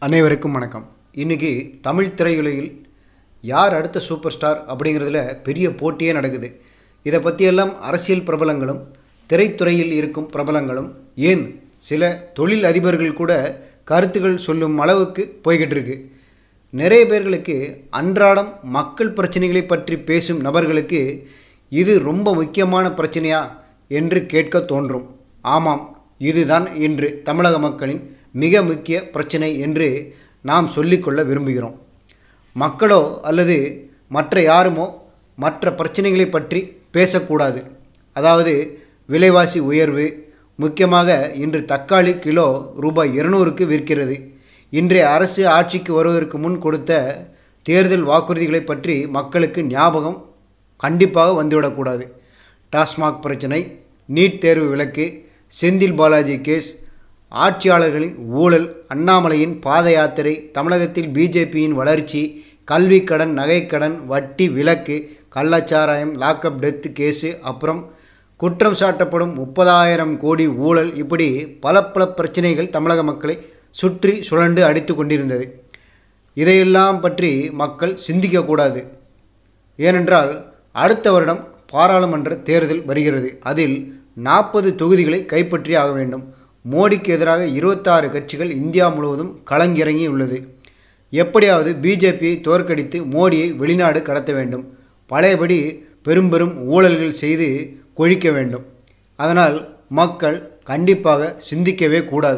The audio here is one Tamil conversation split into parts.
அனைவருக்கும் வணக்கம் இன்றைக்கி தமிழ் திரையுலகில் யார் அடுத்த சூப்பர் ஸ்டார் அப்படிங்கிறதுல பெரிய போட்டியே நடக்குது இதை பற்றியெல்லாம் அரசியல் பிரபலங்களும் திரைத்துறையில் இருக்கும் பிரபலங்களும் ஏன் சில தொழில் அதிபர்கள் கூட கருத்துக்கள் சொல்லும் அளவுக்கு போய்கிட்டு இருக்கு நிறைய பேர்களுக்கு அன்றாடம் மக்கள் பிரச்சனைகளை பற்றி பேசும் நபர்களுக்கு இது ரொம்ப முக்கியமான பிரச்சனையா என்று கேட்க தோன்றும் ஆமாம் இதுதான் இன்று தமிழக மக்களின் மிக முக்கிய பிரச்சனை என்று நாம் சொல்லிக்கொள்ள விரும்புகிறோம் மக்களோ அல்லது மற்ற யாருமோ மற்ற பிரச்சனைகளை பற்றி பேசக்கூடாது அதாவது விலைவாசி உயர்வு முக்கியமாக இன்று தக்காளி கிலோ ரூபாய் இருநூறுக்கு விற்கிறது இன்றைய அரசு ஆட்சிக்கு வருவதற்கு முன் கொடுத்த தேர்தல் வாக்குறுதிகளை பற்றி மக்களுக்கு ஞாபகம் கண்டிப்பாக வந்துவிடக்கூடாது டாஸ்மாக் பிரச்சனை நீட் தேர்வு விலக்கு செந்தில் பாலாஜி கேஸ் ஆட்சியாளர்களின் ஊழல் அண்ணாமலையின் பாத யாத்திரை தமிழகத்தில் பிஜேபியின் வளர்ச்சி கல்வி கடன் நகைக்கடன் வட்டி விலக்கு கள்ளச்சாராயம் லாக்அப் டெத் கேஸு அப்புறம் குற்றம் சாட்டப்படும் முப்பதாயிரம் கோடி ஊழல் இப்படி பல பல பிரச்சனைகள் தமிழக மக்களை சுற்றி சுழண்டு அடித்து கொண்டிருந்தது இதையெல்லாம் பற்றி மக்கள் சிந்திக்கக்கூடாது ஏனென்றால் அடுத்த வருடம் பாராளுமன்ற தேர்தல் வருகிறது அதில் நாற்பது தொகுதிகளை கைப்பற்றி ஆக வேண்டும் மோடிக்கு எதிராக இருபத்தாறு கட்சிகள் இந்தியா முழுவதும் களங்கிறங்கி உள்ளது எப்படியாவது பிஜேபியை தோற்கடித்து மோடியை வெளிநாடு கடத்த வேண்டும் பழையபடி பெரும் பெரும் ஊழல்கள் செய்து கொழிக்க வேண்டும் அதனால் மக்கள் கண்டிப்பாக சிந்திக்கவே கூடாது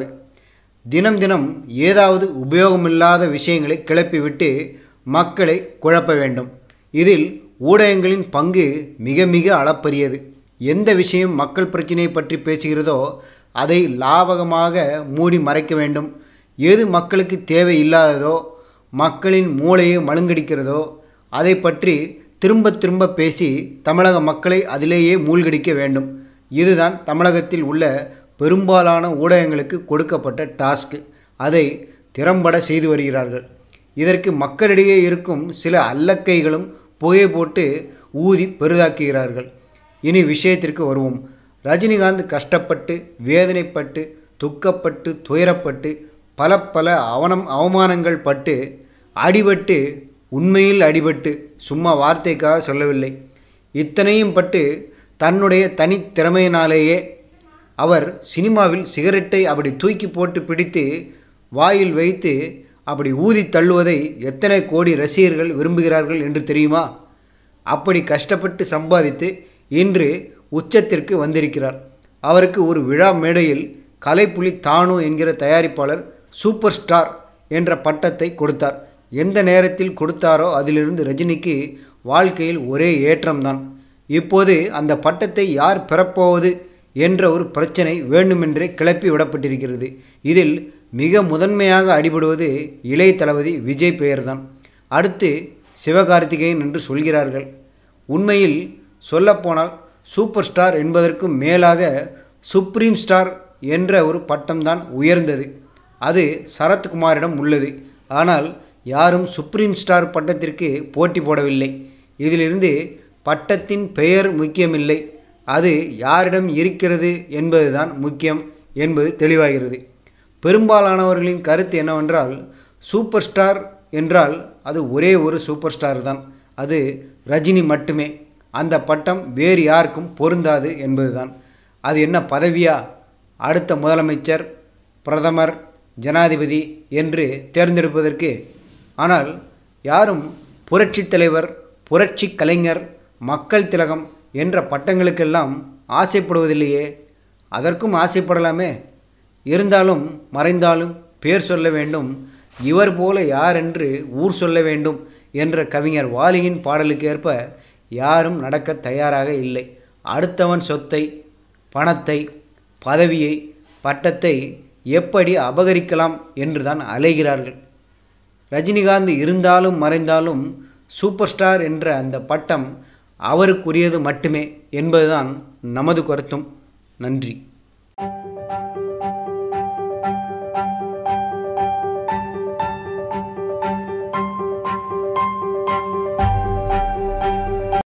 தினம் தினம் ஏதாவது உபயோகமில்லாத விஷயங்களை கிளப்பிவிட்டு மக்களை குழப்ப வேண்டும் இதில் ஊடகங்களின் பங்கு மிக மிக அளப்பரியது எந்த விஷயம் மக்கள் பிரச்சனையை பற்றி பேசுகிறதோ அதை லாபகமாக மூடி மறைக்க வேண்டும் எது மக்களுக்கு தேவை இல்லாததோ மக்களின் மூளையை மழுங்கடிக்கிறதோ அதை பற்றி திரும்ப திரும்ப பேசி தமிழக மக்களை அதிலேயே மூழ்கடிக்க வேண்டும் இதுதான் தமிழகத்தில் உள்ள பெரும்பாலான ஊடகங்களுக்கு கொடுக்கப்பட்ட டாஸ்க் அதை திறம்பட செய்து வருகிறார்கள் இதற்கு மக்களிடையே இருக்கும் சில அல்லக்கைகளும் புகை போட்டு ஊதி பெரிதாக்குகிறார்கள் இனி விஷயத்திற்கு வருவோம் ரஜினிகாந்த் கஷ்டப்பட்டு வேதனைப்பட்டு துக்கப்பட்டு துயரப்பட்டு பல பல அவனம் அவமானங்கள் பட்டு அடிபட்டு உண்மையில் அடிபட்டு சும்மா வார்த்தைக்காக சொல்லவில்லை இத்தனையும் பட்டு தன்னுடைய தனித்திறமையினாலேயே அவர் சினிமாவில் சிகரெட்டை அப்படி தூக்கி போட்டு பிடித்து வாயில் வைத்து அப்படி ஊதி தள்ளுவதை எத்தனை கோடி ரசிகர்கள் விரும்புகிறார்கள் என்று தெரியுமா அப்படி கஷ்டப்பட்டு சம்பாதித்து இன்று உச்சத்திற்கு வந்திருக்கிறார் அவருக்கு ஒரு விழா மேடையில் கலைப்புலி தானு என்கிற தயாரிப்பாளர் சூப்பர் ஸ்டார் என்ற பட்டத்தை கொடுத்தார் எந்த நேரத்தில் கொடுத்தாரோ அதிலிருந்து ரஜினிக்கு வாழ்க்கையில் ஒரே ஏற்றம்தான் இப்போது அந்த பட்டத்தை யார் பெறப்போவது என்ற ஒரு பிரச்சனை வேண்டுமென்றே கிளப்பி விடப்பட்டிருக்கிறது இதில் மிக முதன்மையாக அடிபடுவது இளைய தளபதி விஜய் பெயர்தான் அடுத்து சிவகார்த்திகேயன் என்று சொல்கிறார்கள் உண்மையில் சொல்லப்போனால் சூப்பர் ஸ்டார் என்பதற்கும் மேலாக சுப்ரீம் ஸ்டார் என்ற ஒரு பட்டம்தான் உயர்ந்தது அது சரத்குமாரிடம் உள்ளது ஆனால் யாரும் சுப்ரீம் ஸ்டார் பட்டத்திற்கு போட்டி போடவில்லை இதிலிருந்து பட்டத்தின் பெயர் முக்கியமில்லை அது யாரிடம் இருக்கிறது என்பதுதான் முக்கியம் என்பது தெளிவாகிறது பெரும்பாலானவர்களின் கருத்து என்னவென்றால் சூப்பர் ஸ்டார் என்றால் அது ஒரே ஒரு சூப்பர் ஸ்டார் தான் அது ரஜினி மட்டுமே அந்த பட்டம் வேறு யாருக்கும் பொருந்தாது என்பதுதான் அது என்ன பதவியா அடுத்த முதலமைச்சர் பிரதமர் ஜனாதிபதி என்று தேர்ந்தெடுப்பதற்கு ஆனால் யாரும் புரட்சித் தலைவர் புரட்சி கலைஞர் மக்கள் திலகம் என்ற பட்டங்களுக்கெல்லாம் ஆசைப்படுவதில்லையே அதற்கும் ஆசைப்படலாமே இருந்தாலும் மறைந்தாலும் பேர் சொல்ல வேண்டும் இவர் போல யார் என்று ஊர் சொல்ல வேண்டும் என்ற கவிஞர் வாலியின் பாடலுக்கு ஏற்ப யாரும் நடக்க தயாராக இல்லை அடுத்தவன் சொத்தை பணத்தை பதவியை பட்டத்தை எப்படி அபகரிக்கலாம் என்றுதான் அலைகிறார்கள் ரஜினிகாந்த் இருந்தாலும் மறைந்தாலும் சூப்பர் ஸ்டார் என்ற அந்த பட்டம் அவருக்குரியது மட்டுமே என்பதுதான் நமது கருத்தும் நன்றி